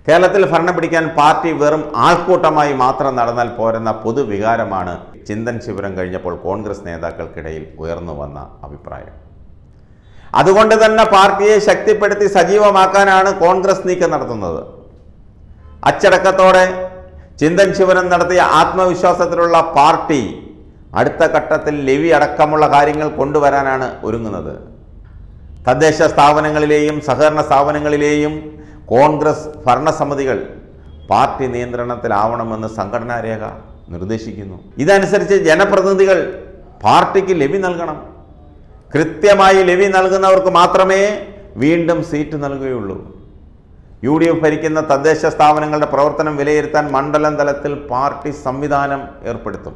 കേരളത്തിൽ ഭരണം പിടിക്കാൻ പാർട്ടി വെറും ആൾക്കൂട്ടമായി മാത്രം നടന്നാൽ പോരെന്ന പൊതുവികാരമാണ് ചിന്തൻ ശിബിരം കഴിഞ്ഞപ്പോൾ കോൺഗ്രസ് നേതാക്കൾക്കിടയിൽ ഉയർന്നു വന്ന അഭിപ്രായം അതുകൊണ്ട് തന്നെ പാർട്ടിയെ ശക്തിപ്പെടുത്തി സജീവമാക്കാനാണ് കോൺഗ്രസ് നീക്കം നടത്തുന്നത് അച്ചടക്കത്തോടെ ചിന്തൻ ശിവരം നടത്തിയ ആത്മവിശ്വാസത്തിലുള്ള പാർട്ടി അടുത്ത ഘട്ടത്തിൽ ലെവി അടക്കമുള്ള കാര്യങ്ങൾ കൊണ്ടുവരാനാണ് ഒരുങ്ങുന്നത് തദ്ദേശ സ്ഥാപനങ്ങളിലെയും സഹകരണ സ്ഥാപനങ്ങളിലെയും കോൺഗ്രസ് ഭരണസമിതികൾ പാർട്ടി നിയന്ത്രണത്തിലാവണമെന്ന് സംഘടനാ രേഖ നിർദ്ദേശിക്കുന്നു ഇതനുസരിച്ച് ജനപ്രതിനിധികൾ പാർട്ടിക്ക് ലെവി നൽകണം കൃത്യമായി ലെവി നൽകുന്നവർക്ക് മാത്രമേ വീണ്ടും സീറ്റ് നൽകുകയുള്ളൂ യു ഡി എഫ് ഭരിക്കുന്ന തദ്ദേശ സ്ഥാപനങ്ങളുടെ പ്രവർത്തനം വിലയിരുത്താൻ മണ്ഡലം തലത്തിൽ പാർട്ടി സംവിധാനം ഏർപ്പെടുത്തും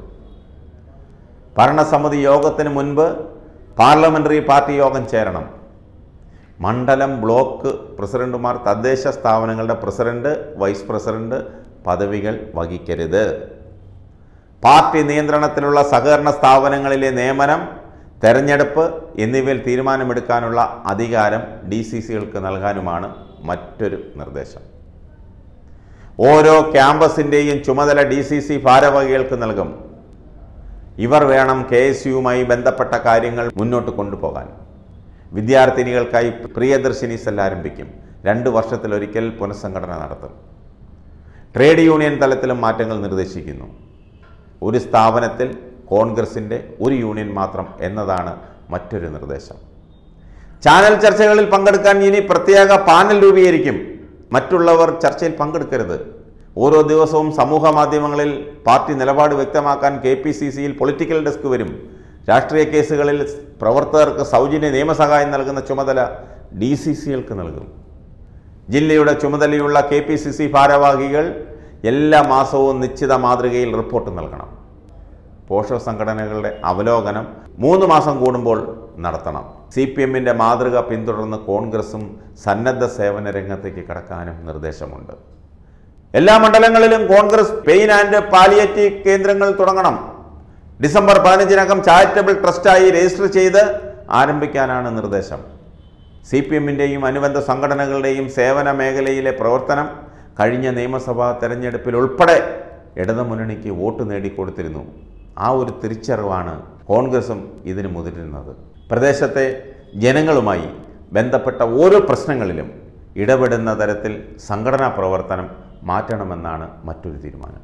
ഭരണസമിതി യോഗത്തിന് മുൻപ് പാർലമെന്ററി പാർട്ടി യോഗം ചേരണം മണ്ഡലം ബ്ലോക്ക് പ്രസിഡന്റുമാർ തദ്ദേശ സ്ഥാപനങ്ങളുടെ പ്രസിഡന്റ് വൈസ് പ്രസിഡന്റ് പദവികൾ വഹിക്കരുത് പാർട്ടി നിയന്ത്രണത്തിലുള്ള സഹകരണ സ്ഥാപനങ്ങളിലെ നിയമനം തെരഞ്ഞെടുപ്പ് എന്നിവയിൽ തീരുമാനമെടുക്കാനുള്ള അധികാരം ഡി സി സികൾക്ക് നൽകാനുമാണ് മറ്റൊരു നിർദ്ദേശം ഓരോ ക്യാമ്പസിൻ്റെയും ചുമതല ഡി സി സി ഭാരവാഹികൾക്ക് നൽകും ഇവർ വേണം കെ എസ് യുവുമായി ബന്ധപ്പെട്ട കാര്യങ്ങൾ മുന്നോട്ട് കൊണ്ടുപോകാൻ വിദ്യാർത്ഥിനികൾക്കായി പ്രിയദർശിനി സെൽ ആരംഭിക്കും രണ്ട് വർഷത്തിലൊരിക്കൽ പുനഃസംഘടന നടത്തും ട്രേഡ് യൂണിയൻ തലത്തിലും മാറ്റങ്ങൾ നിർദ്ദേശിക്കുന്നു ഒരു സ്ഥാപനത്തിൽ കോൺഗ്രസിൻ്റെ ഒരു യൂണിയൻ മാത്രം എന്നതാണ് മറ്റൊരു നിർദ്ദേശം ചാനൽ ചർച്ചകളിൽ പങ്കെടുക്കാൻ ഇനി പ്രത്യേക പാനൽ രൂപീകരിക്കും മറ്റുള്ളവർ ചർച്ചയിൽ പങ്കെടുക്കരുത് ഓരോ ദിവസവും സമൂഹ മാധ്യമങ്ങളിൽ പാർട്ടി നിലപാട് വ്യക്തമാക്കാൻ കെ പി സി സിയിൽ പൊളിറ്റിക്കൽ ഡെസ്ക് വരും രാഷ്ട്രീയ കേസുകളിൽ പ്രവർത്തകർക്ക് സൗജന്യ നിയമസഹായം നൽകുന്ന ചുമതല ഡി സി സികൾക്ക് നൽകും ജില്ലയുടെ ചുമതലയുള്ള കെ പി സി സി ഭാരവാഹികൾ എല്ലാ മാസവും നിശ്ചിത മാതൃകയിൽ റിപ്പോർട്ട് നൽകണം പോഷക സംഘടനകളുടെ അവലോകനം മൂന്ന് മാസം കൂടുമ്പോൾ നടത്തണം സി പി എമ്മിൻ്റെ മാതൃക പിന്തുടർന്ന് കോൺഗ്രസും സന്നദ്ധ സേവന രംഗത്തേക്ക് കടക്കാനും നിർദ്ദേശമുണ്ട് എല്ലാ മണ്ഡലങ്ങളിലും കോൺഗ്രസ് പെയിൻ ആൻഡ് പാലിയേറ്റീവ് കേന്ദ്രങ്ങൾ തുടങ്ങണം ഡിസംബർ പതിനഞ്ചിനകം ചാരിറ്റബിൾ ട്രസ്റ്റായി രജിസ്റ്റർ ചെയ്ത് ആരംഭിക്കാനാണ് നിർദ്ദേശം സി പി എമ്മിൻ്റെയും അനുബന്ധ സംഘടനകളുടെയും സേവന മേഖലയിലെ പ്രവർത്തനം കഴിഞ്ഞ നിയമസഭാ തെരഞ്ഞെടുപ്പിൽ ഉൾപ്പെടെ ഇടതുമുന്നണിക്ക് വോട്ട് നേടിക്കൊടുത്തിരുന്നു ആ ഒരു തിരിച്ചറിവാണ് കോൺഗ്രസും ഇതിന് മുതിരുന്നത് പ്രദേശത്തെ ജനങ്ങളുമായി ബന്ധപ്പെട്ട ഓരോ പ്രശ്നങ്ങളിലും ഇടപെടുന്ന തരത്തിൽ സംഘടനാ പ്രവർത്തനം മാറ്റണമെന്നാണ് മറ്റൊരു തീരുമാനം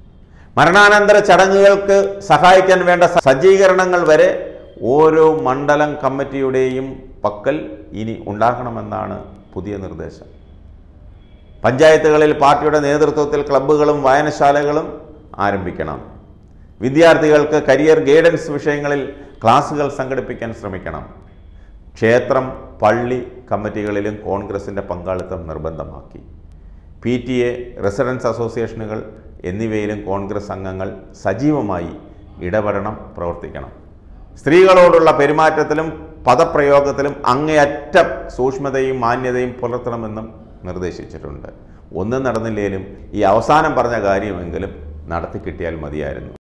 മരണാനന്തര ചടങ്ങുകൾക്ക് സഹായിക്കാൻ വേണ്ട സജ്ജീകരണങ്ങൾ വരെ ഓരോ മണ്ഡലം കമ്മിറ്റിയുടെയും പക്കൽ ഇനി ഉണ്ടാകണമെന്നാണ് പുതിയ നിർദ്ദേശം പഞ്ചായത്തുകളിൽ പാർട്ടിയുടെ നേതൃത്വത്തിൽ ക്ലബ്ബുകളും വായനശാലകളും ആരംഭിക്കണം വിദ്യാർത്ഥികൾക്ക് കരിയർ ഗൈഡൻസ് വിഷയങ്ങളിൽ ക്ലാസുകൾ സംഘടിപ്പിക്കാൻ ശ്രമിക്കണം ക്ഷേത്രം പള്ളി കമ്മിറ്റികളിലും കോൺഗ്രസിൻ്റെ പങ്കാളിത്തം നിർബന്ധമാക്കി പി ടി എ റെസിഡൻസ് അസോസിയേഷനുകൾ എന്നിവയിലും കോൺഗ്രസ് അംഗങ്ങൾ സജീവമായി ഇടപെടണം പ്രവർത്തിക്കണം സ്ത്രീകളോടുള്ള പെരുമാറ്റത്തിലും പദപ്രയോഗത്തിലും അങ്ങേയറ്റം സൂക്ഷ്മതയും മാന്യതയും പുലർത്തണമെന്നും നിർദ്ദേശിച്ചിട്ടുണ്ട് ഒന്നും നടന്നില്ലെങ്കിലും ഈ അവസാനം പറഞ്ഞ കാര്യമെങ്കിലും നടത്തി കിട്ടിയാൽ മതിയായിരുന്നു